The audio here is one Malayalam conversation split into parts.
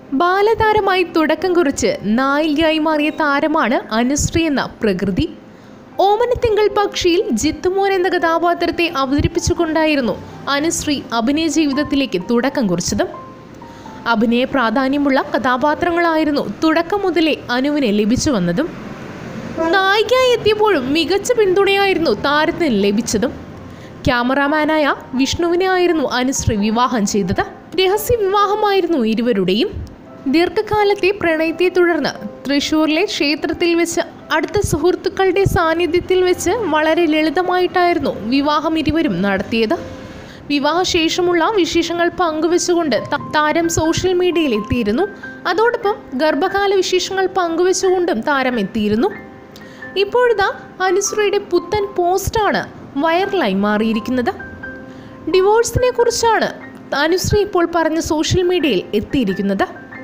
ബാലതാരമായി തുടക്കം കുറിച്ച് നായികയായി മാറിയ താരമാണ് അനുശ്രീ എന്ന പ്രകൃതി ഓമനത്തിങ്കൾ പക്ഷിയിൽ ജിത്തുമോൻ എന്ന കഥാപാത്രത്തെ അവതരിപ്പിച്ചുകൊണ്ടായിരുന്നു അനുശ്രീ അഭിനയ ജീവിതത്തിലേക്ക് തുടക്കം കുറിച്ചതും അഭിനയ പ്രാധാന്യമുള്ള കഥാപാത്രങ്ങളായിരുന്നു തുടക്കം മുതലേ അനുവിന് ലഭിച്ചു വന്നതും നായികയായി എത്തിയപ്പോഴും മികച്ച പിന്തുണയായിരുന്നു താരത്തിന് ലഭിച്ചതും ക്യാമറാമാനായ വിഷ്ണുവിനെ ആയിരുന്നു അനുശ്രീ വിവാഹം ചെയ്തത് രഹസ്യ വിവാഹമായിരുന്നു ഇരുവരുടെയും ദീർഘകാലത്തെ പ്രണയത്തെ തുടർന്ന് തൃശൂരിലെ ക്ഷേത്രത്തിൽ വെച്ച് അടുത്ത സുഹൃത്തുക്കളുടെ സാന്നിധ്യത്തിൽ വെച്ച് വളരെ ലളിതമായിട്ടായിരുന്നു വിവാഹം ഇരുവരും നടത്തിയത് വിവാഹശേഷമുള്ള വിശേഷങ്ങൾ പങ്കുവെച്ചുകൊണ്ട് ത- താരം സോഷ്യൽ മീഡിയയിൽ എത്തിയിരുന്നു അതോടൊപ്പം ഗർഭകാല വിശേഷങ്ങൾ പങ്കുവെച്ചുകൊണ്ടും താരം എത്തിയിരുന്നു ഇപ്പോഴിതാ അനുശ്രീയുടെ പുത്തൻ പോസ്റ്റാണ് വൈറലായി മാറിയിരിക്കുന്നത് ഡിവോഴ്സിനെ കുറിച്ചാണ് അനുശ്രീ ഇപ്പോൾ പറഞ്ഞ സോഷ്യൽ മീഡിയയിൽ എത്തിയിരിക്കുന്നത്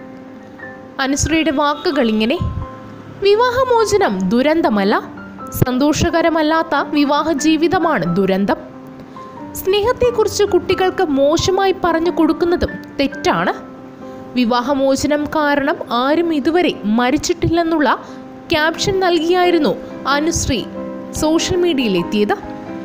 അനുശ്രീയുടെ വാക്കുകൾ ഇങ്ങനെ വിവാഹമോചനം ദുരന്തമല്ല സന്തോഷകരമല്ലാത്ത വിവാഹ ജീവിതമാണ് ദുരന്തം സ്നേഹത്തെക്കുറിച്ച് കുട്ടികൾക്ക് മോശമായി പറഞ്ഞു കൊടുക്കുന്നതും തെറ്റാണ് വിവാഹമോചനം കാരണം ആരും ഇതുവരെ മരിച്ചിട്ടില്ലെന്നുള്ള ക്യാപ്ഷൻ നൽകിയായിരുന്നു അനുശ്രീ സോഷ്യൽ മീഡിയയിൽ എത്തിയത്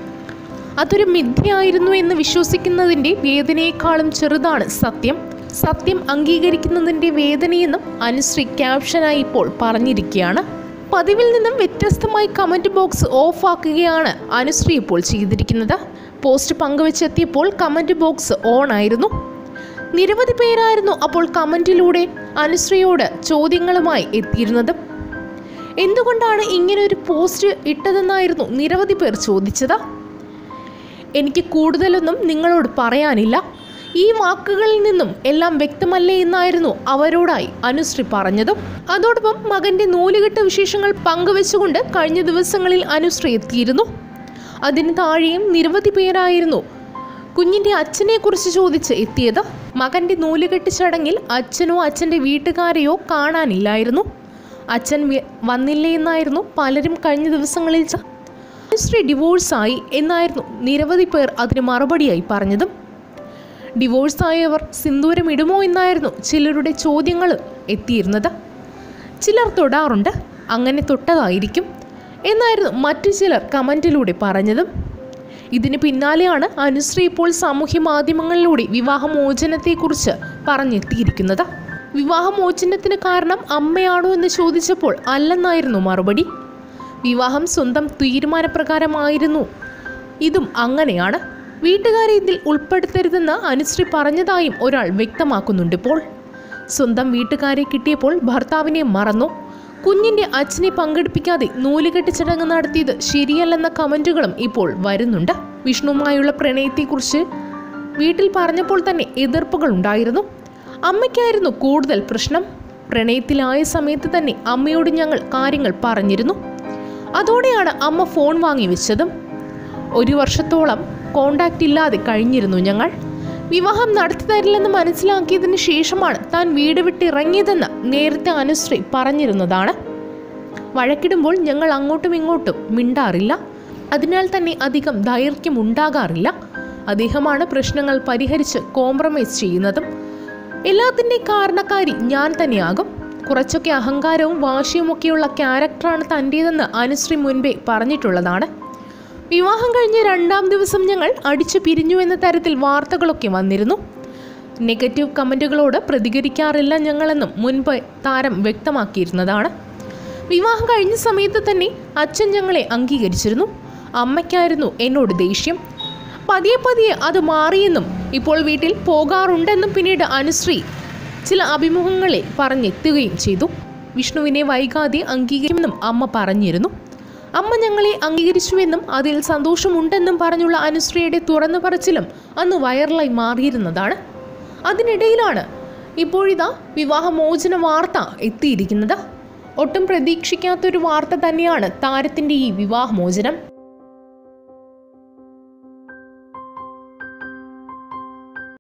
അതൊരു മിഥ്യയായിരുന്നു എന്ന് വിശ്വസിക്കുന്നതിൻ്റെ വേദനയെക്കാളും ചെറുതാണ് സത്യം സത്യം അംഗീകരിക്കുന്നതിൻ്റെ വേദനയെന്നും അനുശ്രീ ക്യാപ്ഷനായി ഇപ്പോൾ പറഞ്ഞിരിക്കുകയാണ് പതിവിൽ നിന്നും വ്യത്യസ്തമായി കമൻറ്റ് ബോക്സ് ഓഫ് ആക്കുകയാണ് അനുശ്രീ ഇപ്പോൾ ചെയ്തിരിക്കുന്നത് പോസ്റ്റ് പങ്കുവച്ചെത്തിയപ്പോൾ കമൻറ്റ് ബോക്സ് ഓൺ ആയിരുന്നു നിരവധി പേരായിരുന്നു അപ്പോൾ കമൻറ്റിലൂടെ അനുശ്രീയോട് ചോദ്യങ്ങളുമായി എത്തിയിരുന്നത് എന്തുകൊണ്ടാണ് ഇങ്ങനെ ഒരു പോസ്റ്റ് ഇട്ടതെന്നായിരുന്നു നിരവധി പേർ ചോദിച്ചത് എനിക്ക് കൂടുതലൊന്നും നിങ്ങളോട് പറയാനില്ല ഈ വാക്കുകളിൽ നിന്നും എല്ലാം വ്യക്തമല്ലേ എന്നായിരുന്നു അവരോടായി അനുശ്രീ പറഞ്ഞതും അതോടൊപ്പം മകന്റെ നൂലുകെട്ട് വിശേഷങ്ങൾ പങ്കുവെച്ചുകൊണ്ട് കഴിഞ്ഞ ദിവസങ്ങളിൽ അനുശ്രീ എത്തിയിരുന്നു അതിന് താഴെയും നിരവധി പേരായിരുന്നു കുഞ്ഞിന്റെ അച്ഛനെ കുറിച്ച് ചോദിച്ച് എത്തിയത് മകന്റെ നൂലുകെട്ട് ചടങ്ങിൽ അച്ഛനോ അച്ഛൻ്റെ വീട്ടുകാരെയോ കാണാനില്ലായിരുന്നു അച്ഛൻ വി- വന്നില്ലേ എന്നായിരുന്നു പലരും കഴിഞ്ഞ ദിവസങ്ങളിൽ ച- അനുശ്രീ ഡിവോഴ്സായി എന്നായിരുന്നു നിരവധി പേർ അതിന് മറുപടിയായി പറഞ്ഞതും ഡിവോഴ്സായവർ സിന്ദൂരം ഇടുമോ എന്നായിരുന്നു ചിലരുടെ ചോദ്യങ്ങൾ എത്തിയിരുന്നത് ചിലർ തൊടാറുണ്ട് അങ്ങനെ തൊട്ടതായിരിക്കും എന്നായിരുന്നു മറ്റു ചിലർ കമൻറ്റിലൂടെ പറഞ്ഞതും ഇതിന് പിന്നാലെയാണ് അനുശ്രീ ഇപ്പോൾ സാമൂഹ്യ മാധ്യമങ്ങളിലൂടെ വിവാഹമോചനത്തെക്കുറിച്ച് പറഞ്ഞെത്തിയിരിക്കുന്നത് വിവാഹമോചനത്തിന് കാരണം അമ്മയാണോ എന്ന് ചോദിച്ചപ്പോൾ അല്ലെന്നായിരുന്നു മറുപടി വിവാഹം സ്വന്തം തീരുമാനപ്രകാരമായിരുന്നു ഇതും അങ്ങനെയാണ് വീട്ടുകാരെ ഇതിൽ ഉൾപ്പെടുത്തരുതെന്ന് അനുശ്രീ പറഞ്ഞതായും ഒരാൾ വ്യക്തമാക്കുന്നുണ്ട് ഇപ്പോൾ സ്വന്തം വീട്ടുകാരെ കിട്ടിയപ്പോൾ ഭർത്താവിനെ മറന്നു കുഞ്ഞിന്റെ അച്ഛനെ പങ്കെടുപ്പിക്കാതെ നൂലുകെട്ട് ചടങ്ങ് നടത്തിയത് ശരിയല്ലെന്ന കമന്റുകളും ഇപ്പോൾ വരുന്നുണ്ട് വിഷ്ണുവുമായുള്ള പ്രണയത്തെക്കുറിച്ച് വീട്ടിൽ പറഞ്ഞപ്പോൾ തന്നെ എതിർപ്പുകൾ ഉണ്ടായിരുന്നു അമ്മയ്ക്കായിരുന്നു കൂടുതൽ പ്രശ്നം പ്രണയത്തിലായ സമയത്ത് തന്നെ അമ്മയോട് ഞങ്ങൾ കാര്യങ്ങൾ പറഞ്ഞിരുന്നു അതോടെയാണ് അമ്മ ഫോൺ വാങ്ങി വെച്ചതും ഒരു വർഷത്തോളം കോണ്ടാക്റ്റ് ഇല്ലാതെ കഴിഞ്ഞിരുന്നു ഞങ്ങൾ വിവാഹം നടത്തി തരില്ലെന്ന് മനസ്സിലാക്കിയതിന് ശേഷമാണ് താൻ വീട് വിട്ടിറങ്ങിയതെന്ന് നേരത്തെ അനുശ്രീ പറഞ്ഞിരുന്നതാണ് വഴക്കിടുമ്പോൾ ഞങ്ങൾ അങ്ങോട്ടും ഇങ്ങോട്ടും മിണ്ടാറില്ല അതിനാൽ തന്നെ അധികം ദൈർഘ്യം ഉണ്ടാകാറില്ല അദ്ദേഹമാണ് പ്രശ്നങ്ങൾ പരിഹരിച്ച് കോംപ്രമൈസ് ചെയ്യുന്നതും എല്ലാത്തിൻ്റെ കാരണക്കാരി ഞാൻ തന്നെയാകും കുറച്ചൊക്കെ അഹങ്കാരവും വാശിയുമൊക്കെയുള്ള ക്യാരക്ടറാണ് തൻ്റേതെന്ന് അനുശ്രീ മുൻപേ പറഞ്ഞിട്ടുള്ളതാണ് വിവാഹം കഴിഞ്ഞ് രണ്ടാം ദിവസം ഞങ്ങൾ അടിച്ചു പിരിഞ്ഞു എന്ന തരത്തിൽ വാർത്തകളൊക്കെ വന്നിരുന്നു നെഗറ്റീവ് കമൻറ്റുകളോട് പ്രതികരിക്കാറില്ല ഞങ്ങളെന്നും മുൻപ് താരം വ്യക്തമാക്കിയിരുന്നതാണ് വിവാഹം കഴിഞ്ഞ സമയത്ത് തന്നെ അച്ഛൻ ഞങ്ങളെ അംഗീകരിച്ചിരുന്നു അമ്മയ്ക്കായിരുന്നു എന്നോട് ദേഷ്യം പതിയെ പതിയെ അത് മാറിയെന്നും ഇപ്പോൾ വീട്ടിൽ പോകാറുണ്ടെന്നും പിന്നീട് അനുശ്രീ ചില അഭിമുഖങ്ങളിൽ പറഞ്ഞെത്തുകയും ചെയ്തു വിഷ്ണുവിനെ വൈകാതെ അംഗീകരിക്കുമെന്നും അമ്മ പറഞ്ഞിരുന്നു അമ്മ ഞങ്ങളെ അംഗീകരിച്ചുവെന്നും അതിൽ സന്തോഷമുണ്ടെന്നും പറഞ്ഞുള്ള അനുശ്രീയുടെ തുറന്നു പറച്ചിലും അന്ന് വൈറലായി മാറിയിരുന്നതാണ് അതിനിടയിലാണ് ഇപ്പോഴിതാ വിവാഹമോചന വാർത്ത എത്തിയിരിക്കുന്നത് ഒട്ടും പ്രതീക്ഷിക്കാത്തൊരു വാർത്ത തന്നെയാണ് താരത്തിൻ്റെ ഈ വിവാഹമോചനം